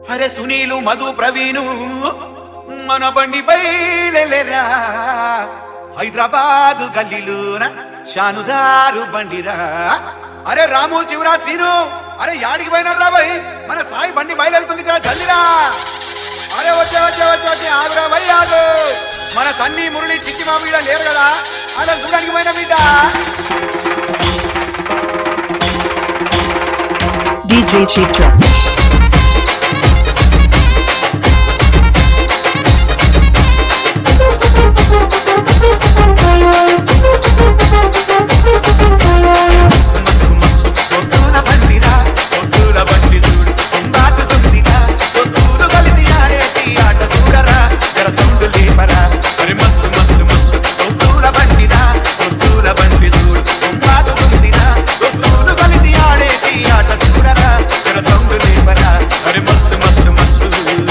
అరే సునీలు మధు ప్రవీణు మన బండి బయలురా హైదరాబాద్ గల్లీలోన షానుదారు బండిరా అరే రాము చివరా సీను అరే యాడికి పోయినారు రాబాయ్ మన సాయి బండి బయలుదేరుతుంది కదా జల్దిరా అరే వచ్చే వచ్చే వచ్చే వచ్చే ఆగురా భయ్ ఆగు మన సన్నీ మురళి చిట్టి మా వీడ లేరు కదా అలా చూడడానికి పోయిన బిడ్డ DJ Chitra. వస్తువుల బండిరా వస్తువుల బండి చూడు ఉందాటుతుందిగా వస్తువులు కలిసి ఆడేటి ఆట చూడరా జర సౌండ్ లేపరా మరి మస్తు మస్తు మస్తు వస్తువుల బండిరా వస్తువుల బండి చూడు ఉందాటుతుందిగా వస్తువులు కలిసి ఆడేటి ఆట చూడరా జర సౌండ్ లేపరా మరి మస్తు మస్తు మస్తు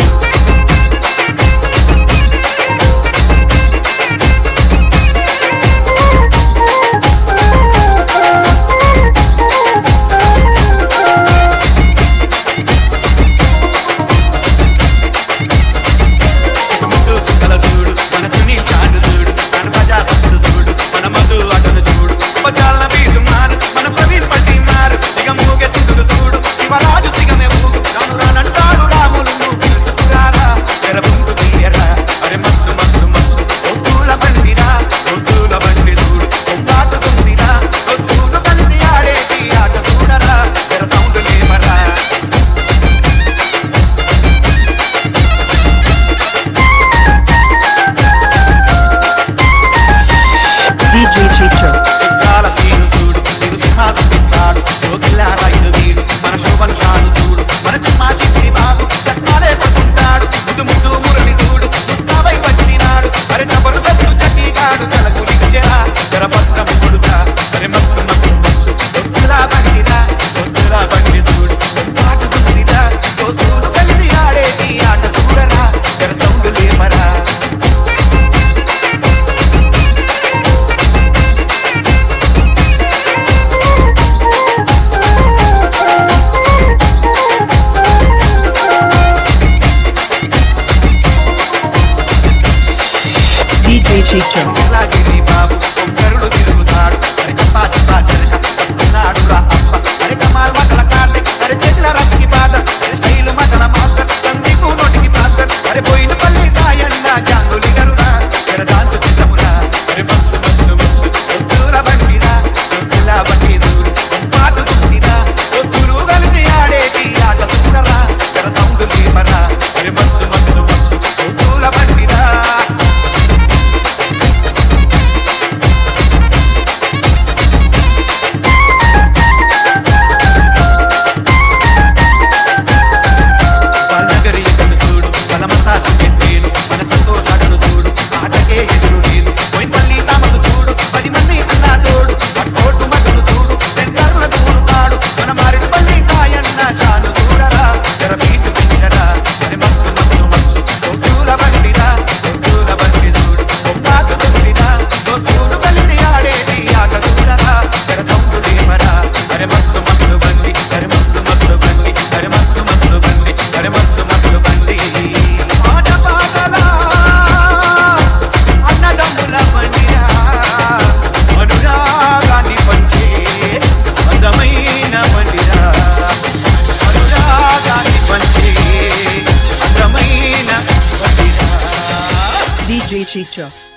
ముందు సుక్కల చూడు మన సునీల్ చాండు చూడు మన బజా సప్పుడు చూడు మన మధు అటను చూడు బజాల వీడు మారు మన ప్రవీణ్ పట్టి మారు ఇక మూగె సింధులు చూడు శివరాజు సిగమే ఊగు రాను రానంటాడు రాములు నువ్వు పిలుచుకురారా తెరపుంటు తీయరా అరే మస్తు మస్తు మస్తు వస్తువుల బండిరా వస్తువుల బండి చూడు కొంబాటుతుందిరా వస్తువులు కలిసి ఆడేటి ఆట చూడరా తెర సౌండ్ లేవరా DJ Chitra. చుట్టాల సీను చూడు నీకు సింహాలు ఇస్తాడు జోగిల్లా రైలు వీడు మన శోభన్ షాను చూడు మన చుమ్మా చిట్టి బాబు చట్టాలే కొట్టుంటాడు ముద్దు ముద్దు మురళి చూడు ముస్తాబై వచ్చినాడు అరే నబరు దత్తు చట్టిగాడు తలకు నిచ్చెరా జరపత్రం కొడుతా అరే మస్తు మస్తు మస్తు వస్తులా బండిరా వస్తులా బండి చూడు పాటు గుందిరా దోస్తులు కలిసి ఆడేటి ఆట చూడరా జర సౌండ్ లేమరా DJ Chitra. లాగిరి బాబు కొంకరుడు తిరుగుతాడు అరే చప్పా చప్పా చెరక వస్తున్నాడు రా అప్ప అరే కమాల్ మటల కాటే అరే చేతుల రక్కి పాట అరే స్టైల్ మటల మాస్టర్ సందీపు నోటికి మాస్టర్ అరే పోయిన పల్లి సాయన్న జాంగులి గరురా ఎర డాన్స్ చిత్తమురా అరే మస్తు మస్తు మస్తు వస్తువుల బండిరా వస్తువుల బండి చూడు పాటు తుందిరా వస్తువులు కలిసి ఆడేటి ఆట చూడరా ఎర సౌండ్ లేపరా అరే మస్తు మస్తు మస్తు వస్తువుల బండిరా వాళ్ళగరి ఎదురు చూడు మన మసాసు చెప్పేను మన సంతోషాలను చూడు ఆటకే ఎదురు నేను పోయిపల్లి తామసు చూడు పది మంది అన్నా తోడు అట్టోటు మటను చూడు సెంటర్ల తోడుతాడు మన మారిడు పల్లి సాయన్న చాలు చూడరా జర బీటు పెంచరా మరి మస్తు మస్తు మస్తు దోస్తుల బండిరా దోస్తుల బండి చూడు ఒక్కాకు తుండిరా దోస్తులు కలిసి ఆడేటి ఆట చూడరా జర సౌండ్ లేమరా అరే మస్తు మస్తు బండి అరే మస్తు మస్తు బండి అరే మస్తు మస్తు బండి అరే మస్తు మస్తు బండి పాట పాటలా అన్నదమ్ముల బండిరా అనురాగాన్ని పంచే అందమైన బండిరా అనురాగాన్ని పంచే అందమైన బండిరా DJ Chitra.